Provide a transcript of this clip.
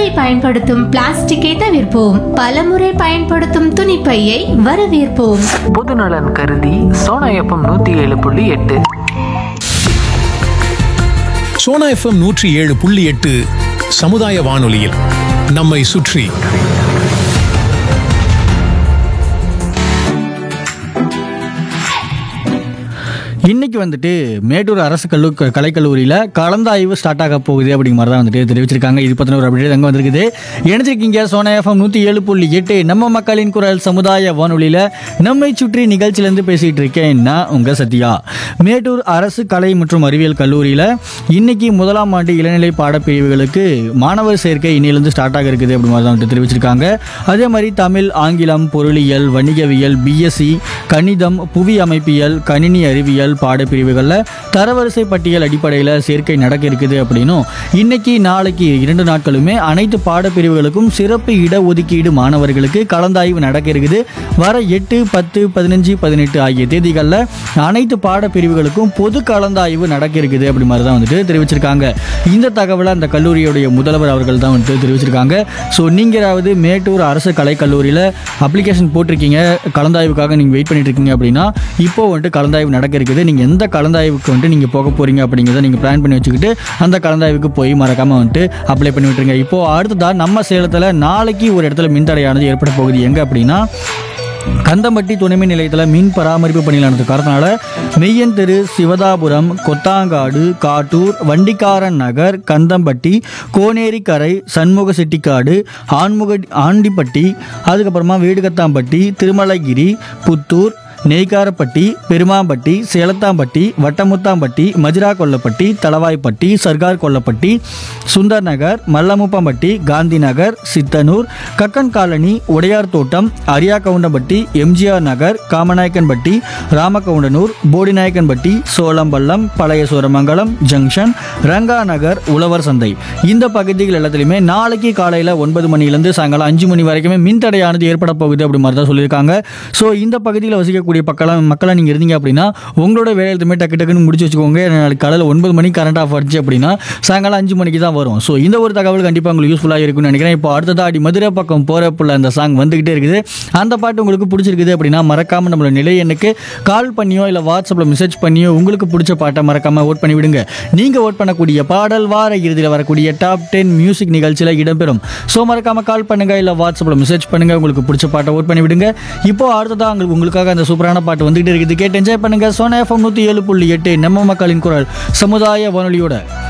முறை பயன்படுத்தும் பிளாஸ்டிக்கை தவிர்ப்போம் பலமுறை பயன்படுத்தும் துணிப்பையை வரவேற்போம் பொதுநலன் கருதி சோனா எஃப்எம் நூற்றி ஏழு புள்ளி எட்டு சோனா எஃப்எம் நூற்றி ஏழு புள்ளி எட்டு சமுதாய வானொலியில் நம்மை சுற்றி இன்னைக்கு வந்துட்டு மேட்டூர் அரசு கல்லூ க- கலைக்கல்லூரியில் கலந்தாய்வு ஸ்டார்ட் ஆக போகுது அப்படிங்கிற மாதிரி தான் வந்துட்டு தெரிவிச்சிருக்காங்க இது பற்றின ஒரு அப்டேட் அங்கே வந்திருக்குது இணைச்சிருக்கீங்க சோனா எஃப்எம் நூற்றி ஏழு புள்ளி எட்டு நம்ம மக்களின் குரல் சமுதாய வானொலியில் நம்மை சுற்றி நிகழ்ச்சியிலேருந்து பேசிகிட்டு இருக்கேன் நான் உங்கள் சத்யா மேட்டூர் அரசு கலை மற்றும் அறிவியல் கல்லூரியில் இன்னைக்கு முதலாம் ஆண்டு இளநிலை பாடப்பிரிவுகளுக்கு மாணவர் சேர்க்கை இன்னிலிருந்து ஸ்டார்ட் ஆக இருக்குது அப்படி மாதிரி தான் வந்துட்டு தெரிவிச்சிருக்காங்க அதே மாதிரி தமிழ் ஆங்கிலம் பொருளியல் வணிகவியல் பிஎஸ்சி கணிதம் புவி அமைப்பியல் கணினி அறிவியல் பாடப்பிரிவுகளில் தரவரிசை பட்டியல் அடிப்படையில் சேர்க்கை நடக்க இருக்குது அப்படின்னும் இன்னைக்கு நாளைக்கு இரண்டு நாட்களுமே அனைத்து பாடப்பிரிவுகளுக்கும் சிறப்பு இடஒதுக்கீடு மாணவர்களுக்கு கலந்தாய்வு நடக்க இருக்குது வர எட்டு பத்து பதினஞ்சு பதினெட்டு ஆகிய தேதிகளில் அனைத்து பாடப்பிரிவுகளுக்கும் பொது கலந்தாய்வு நடக்க இருக்குது அப்படி மாதிரி தான் வந்துட்டு தெரிவிச்சிருக்காங்க இந்த தகவலை அந்த கல்லூரியுடைய முதல்வர் அவர்கள் தான் வந்துட்டு தெரிவிச்சிருக்காங்க ஸோ நீங்களாவது மேட்டூர் அரசு கலைக்கல்லூரியில் அப்ளிகேஷன் போட்டிருக்கீங்க கலந்தாய்வுக்காக நீங்கள் வெயிட் பண்ணிட்டு இருக்கீங்க அப்படின்னா இப்போ வந்துட்டு கலந்தாய்வு நடக்க இருக்குது நீங்கள் எந்த கலந்தாய்வுக்கு வந்துட்டு நீங்கள் போக போகிறீங்க அப்படிங்கிறத நீங்கள் பிளான் பண்ணி வச்சுக்கிட்டு அந்த கலந்தாய்வுக்கு போய் மறக்காமல் வந்துட்டு அப்ளை பண்ணி விட்டுருங்க இப்போ அடுத்ததாக நம்ம சேலத்தில் நாளைக்கு ஒரு இடத்துல மின்தடையானது ஏற்பட போகுது எங்கே அப்படின்னா கந்தம்பட்டி துணைமின் நிலையத்தில் மின் பராமரிப்பு பணியில் நடந்த காரணத்தினால மெய்யன் தெரு சிவதாபுரம் கொத்தாங்காடு காட்டூர் வண்டிக்காரன் நகர் கந்தம்பட்டி கோனேரிக்கரை சண்முக செட்டிக்காடு ஆன்முக ஆண்டிப்பட்டி அதுக்கப்புறமா வீடுகத்தாம்பட்டி திருமலைகிரி புத்தூர் நெய்க்காரப்பட்டி பெருமாம்பட்டி சேலத்தாம்பட்டி வட்டமுத்தாம்பட்டி மஜிரா கொல்லப்பட்டி தளவாய்ப்பட்டி சர்கார் கொல்லப்பட்டி சுந்தர் நகர் மல்லமுப்பம்பட்டி காந்தி நகர் சித்தனூர் கக்கன் காலனி உடையார் தோட்டம் அரியாக்கவுண்டம்பட்டி எம்ஜிஆர் நகர் காமநாயக்கன்பட்டி ராமகவுண்டனூர் போடிநாயக்கன்பட்டி சோளம்பள்ளம் பழைய சூரமங்கலம் ஜங்ஷன் ரங்கா நகர் உழவர் சந்தை இந்த பகுதிகள் எல்லாத்துலேயுமே நாளைக்கு காலையில் ஒன்பது மணிலேருந்து சாயங்காலம் அஞ்சு மணி வரைக்குமே மின்தடையானது ஏற்பட போகுது அப்படி மாதிரி தான் சொல்லியிருக்காங்க ஸோ இந்த பகுதியில் வசிக்கக்கூடிய பக்கம் மக்களாக நீங்கள் இருந்தீங்க அப்படின்னா உங்களோட வேலை எதுவுமே டக்கு டக்குன்னு முடிச்சு வச்சுக்கோங்க ஏன்னா நாளைக்கு காலையில் ஒன்பது மணிக்கு கரண்ட் ஆஃப் ஆச்சு அப்படின்னா சாயங்காலம் அஞ்சு மணிக்கு தான் வரும் ஸோ இந்த ஒரு தகவல் கண்டிப்பாக உங்களுக்கு யூஸ்ஃபுல்லாக இருக்கும்னு நினைக்கிறேன் இப்போ அடுத்ததாக அடி மதுரை பக்கம் போகிறப்புள்ள அந்த சாங் வந்துகிட்டே இருக்குது அந்த பாட்டு உங்களுக்கு பிடிச்சிருக்குது அப்படின்னா மறக்காமல் நம்மளோட நிலை எண்ணுக்கு கால் பண்ணியோ இல்லை வாட்ஸ்அப்பில் மெசேஜ் பண்ணியோ உங்களுக்கு பிடிச்ச பாட்டை மறக்காமல் ஓட் பண்ணி விடுங்க நீங்கள் ஓட் பண்ணக்கூடிய பாடல் வார இறுதியில் வரக்கூடிய டாப் டென் மியூசிக் நிகழ்ச்சியில் இடம்பெறும் ஸோ மறக்காமல் கால் பண்ணுங்க இல்லை வாட்ஸ்அப்பில் மெசேஜ் பண்ணுங்க உங்களுக்கு பிடிச்ச பாட்டை ஓட் பண்ணி விடுங்க இப்போ அடுத்ததாக உங்களுக்கு உங்களுக்காக அந்த சூப்பரான பாட்டு வந்துகிட்டே இருக்குது கேட்டு என்ஜாய் பண்ணுங்க சோனா எஃப்எம் நூற்றி ஏழு புள்ளி எட்டு நம்ம மக்களின் குரல் சமுதாய வானொலியோட